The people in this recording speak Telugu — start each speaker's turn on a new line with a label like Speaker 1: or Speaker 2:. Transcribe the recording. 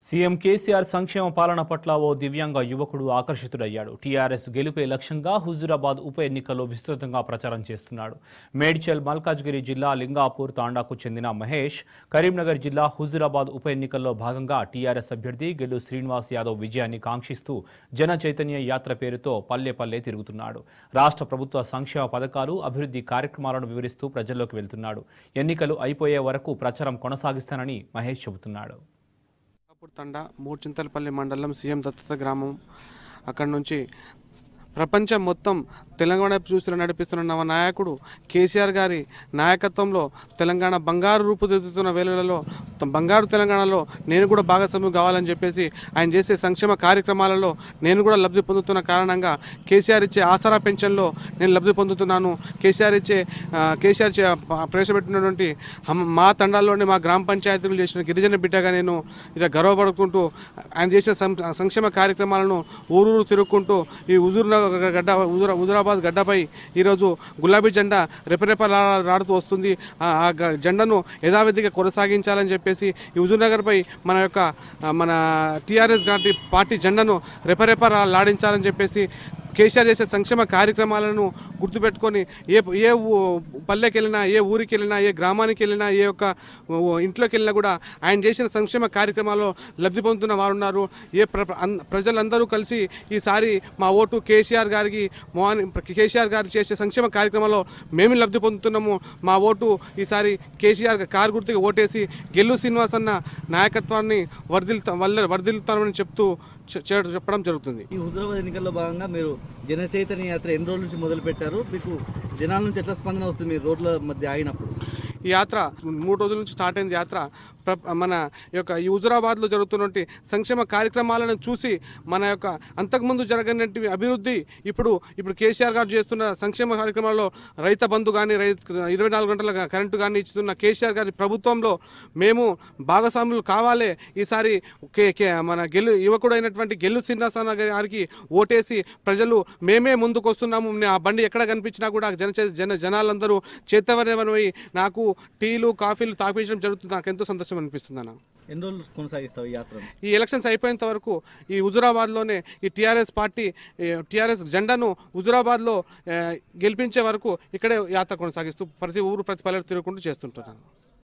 Speaker 1: సీఎం కేసీఆర్ సంక్షేమ పాలన పట్ల ఓ దివ్యాంగ యువకుడు ఆకర్షితుడయ్యాడు టీఆర్ఎస్ గెలుపే లక్ష్యంగా హుజూరాబాద్ ఉప ఎన్నికల్లో విస్తృతంగా ప్రచారం చేస్తున్నాడు మేడ్చల్ మల్కాజ్గిరి జిల్లా లింగాపూర్ తాండాకు చెందిన మహేష్ కరీంనగర్ జిల్లా హుజూరాబాద్ ఉప ఎన్నికల్లో భాగంగా టీఆర్ఎస్ అభ్యర్థి గెల్లు శ్రీనివాస్ యాదవ్ విజయాన్ని కాంక్షిస్తూ జన చైతన్య యాత్ర పేరుతో పల్లె పల్లె తిరుగుతున్నాడు రాష్ట్ర ప్రభుత్వ సంక్షేమ పథకాలు అభివృద్ధి కార్యక్రమాలను వివరిస్తూ ప్రజల్లోకి వెళ్తున్నాడు ఎన్నికలు అయిపోయే వరకు ప్రచారం కొనసాగిస్తానని మహేష్ చెబుతున్నాడు
Speaker 2: కాపూర్ తండా మూర్చింతలపల్లి మండలం సీఎం దత్తత గ్రామం అక్కడి నుంచి ప్రపంచం మొత్తం తెలంగాణ చూసి నడిపిస్తున్న నవ నాయకుడు కేసీఆర్ గారి నాయకత్వంలో తెలంగాణ బంగారు రూపుదిద్దుతున్న వేళలలో త- బంగారు తెలంగాణలో నేను కూడా భాగస్వామ్యం కావాలని చెప్పేసి ఆయన చేసే సంక్షేమ కార్యక్రమాలలో నేను కూడా లబ్ధి పొందుతున్న కారణంగా కేసీఆర్ ఇచ్చే ఆసరా పెన్షన్లో నేను లబ్ధి పొందుతున్నాను కేసీఆర్ ఇచ్చే ఆ, కేసీఆర్ చే- ప- ప్రవేశపెట్టినటువంటి హమ్- మా తండాల్లోని మా గ్రామ పంచాయతీలు చేసిన గిరిజన బిడ్డగా నేను ఇలా గర్వపడుకుంటూ ఆయన చేసిన సం- సంక్షేమ కార్యక్రమాలను ఊరూరు తిరుగుకుంటూ ఈ హుజూర్ నగర్ గడ్డ హుజూరా హుజూరాబాద్ గడ్డపై ఈరోజు గులాబీ జెండా రెపరెపలాడుతూ వస్తుంది ఆ ఆ గ- జెండాను యథావిధిగా కొనసాగించాలని చెప్పేసి ఈ హుజూర్ నగర్పై మన యొక్క ఆ, మన టీఆర్ఎస్ గారి పార్టీ జెండాను రెపరెప లాడించాలని చెప్పేసి కేసీఆర్ చేసే సంక్షేమ కార్యక్రమాలను గుర్తుపెట్టుకొని ఏ ఏ ఊ- పల్లెకి వెళ్ళినా ఏ ఊరికి వెళ్ళినా ఏ గ్రామానికి వెళ్ళినా ఏ ఒక్క ఊ- ఇంట్లోకి వెళ్ళినా కూడా ఆయన చేసిన సంక్షేమ కార్యక్రమాల్లో లబ్ధి పొందుతున్న వారు ఉన్నారు ఏ ప్ర అన్- ప్రజలందరూ కలిసి ఈసారి మా ఓటు కేసీఆర్ గారికి మోహన్ కేసీఆర్ గారు చేసే సంక్షేమ కార్యక్రమాల్లో మేము లబ్ధి పొందుతున్నాము మా ఓటు ఈసారి కేసీఆర్ కారు గుర్తుకి ఓటేసి గెల్లు శ్రీనివాస్ అన్న నాయకత్వాన్ని వర్ధిల్తా వల్ల వర్ధిల్తామని చెప్తూ చె- చె- చెప్పడం జరుగుతుంది
Speaker 3: ఈ హుజరాబాద్ ఎన్నికల్లో భాగంగా మీరు జన చైతన్య యాత్ర ఎన్ని రోజుల నుంచి మొదలు పెట్టారు మీకు జనాల నుంచి ఎట్లా స్పందన వస్తుంది మీరు రోడ్ల మధ్య ఆగినప్పుడు
Speaker 2: ఈ యాత్ర మూడు రోజుల నుంచి స్టార్ట్ అయిన యాత్ర ప్ర- మన యొక్క ఈ హుజురాబాద్లో జరుగుతున్నటువంటి సంక్షేమ కార్యక్రమాలను చూసి మన యొక్క అంతకుముందు జరగనటువంటి అభివృద్ధి ఇప్పుడు ఇప్పుడు కేసీఆర్ గారు చేస్తున్న సంక్షేమ కార్యక్రమాల్లో రైత బంధు కానీ రైతు ఇరవై నాలుగు గంటల కరెంటు కానీ ఇస్తున్న కేసీఆర్ గారి ప్రభుత్వంలో మేము భాగస్వాములు కావాలి ఈసారి కే కే మన గెలు యువకుడు అయినటువంటి గెల్లు శ్రీనివాసరావు గారికి ఓటేసి ప్రజలు మేమే ముందుకు వస్తున్నాము నే- ఆ బండి ఎక్కడ కనిపించినా కూడా జన జన జనాలందరూ చేతవరమై నాకు టీలు కాఫీలు తాపించడం జరుగుతుంది నాకు ఎంతో సంతోషం అనిపిస్తుంది అన్న
Speaker 3: ఎన్ని రోజులు కొనసాగిస్తావు ఈ యాత్రను
Speaker 2: ఈ ఎలక్షన్స్ అయిపోయేంత వరకు ఈ హుజురాబాద్లోనే ఈ టీఆర్ఎస్ పార్టీ టీఆర్ఎస్ జెండాను హుజురాబాద్లో ఏ, గెలిపించే వరకు ఇక్కడే యాత్ర కొనసాగిస్తూ ప్రతి ఊరు ప్రతి పల్లె తిరుగుకుంటూ చేస్తుంటున్నాను